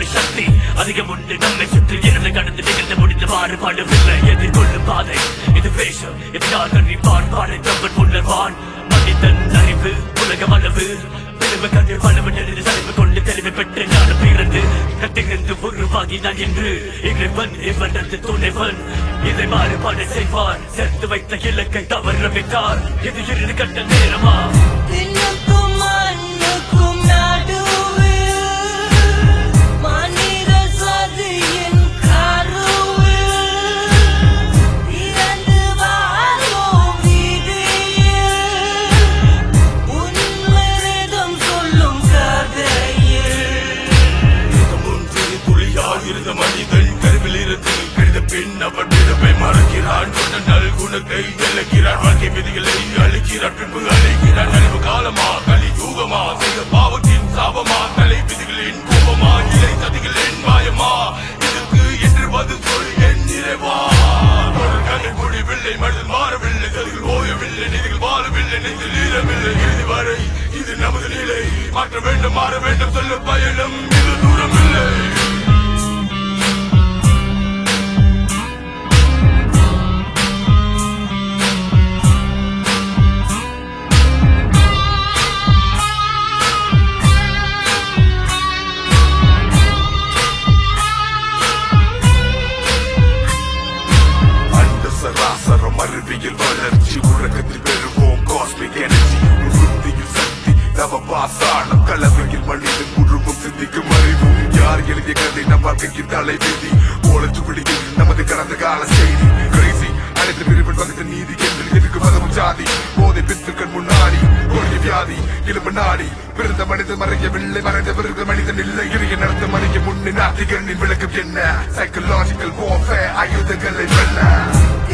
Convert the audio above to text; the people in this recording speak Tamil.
போராட சக்தி அதிகம் உண்டு நம்மை சுற்றி இருந்து கடந்து நிகழ்ந்து முடிந்து மாறுபாடுவில்லை எதிர்கொள்ளும் பாதை இது வேஷம் இது யார் கண்டிப்பான் பாடை தம்பன் உணர்வான் மனிதன் அறிவு உலகம் அளவு பெருமை கண்டு பலவன் எழுதி சரிவு கொண்டு தெளிவு பெற்று நான் பிறந்து கட்டிருந்து உருவாகி நான் என்று இறைவன் இவனது துணைவன் இதை மாறுபாடு செய்வார் சேர்த்து வைத்த இலக்கை தவற விட்டார் இது இறுதி கட்ட நேரமா விண்ணுக்கும் மண்ணுக்கும் நடுவில் மனித சதியின் கருவில் இறந்து வாழ்வோம் வீதியில் உன்மனிதம் சொல்லும் கதையில் முன்பின் துளியாய் இருந்த மனிதன் கருவில் இருந்து கருத பின் அவன் பிறப்பை மறக்கிறான் சொன்ன நல் குணத்தை விளக்கிறான் வாழ்க்கை விதிகளை அழிக்கிறான் பின்பு அழைக்கிறான் நலிவு காலமா கலி யூகமா செய்த பாவத்தின் சாபமா தலை விதிகளின் கோபமா இலை சதிகளின் மாயமா இதுக்கு என்று பதில் சொல் என் நிறைவா கதை முடிவில்லை மனிதன் மாறவில்லை சதிகள் ஓயவில்லை நிதிகள் வாழவில்லை நெஞ்சில் ஈரவில்லை இறுதி வரை இது நமது நிலை மாற்ற வேண்டும் மாற வேண்டும் சொல்ல பயணம் இது தூரம் இல்லை அந்த சராசரம் அறிவியல் வளர்ச்சி உலகத்தில் பெறுவோம் காஸ்மிக் எனர்ஜி புத்தியில் சக்தி நவ பாசானம் கலவையில் மனிதன் உருவம் சிந்திக்கும் அறிவும் யார் எழுதிய கதை நம் வாழ்க்கையின் தலை விதி ஓலச்சு விடியில் நமது கடந்த கால செய்தி கிரேசி அனைத்து பிரிவின் வகுத்த நீதி என்று எதுக்கு மதமும் ஜாதி போதை பித்துக்கள் முன்னாடி கொள்கை வியாதி இளம நாடி பிறந்த மனிதன் மறையவில்லை மறைந்த பிறகு மனிதன் இல்லை இறைய நடத்த மறைய முன்னே நாத்திகனின் விளக்கம் என்ன சைக்கலாஜிக்கல் warfare ஆயுதங்களை வெல்ல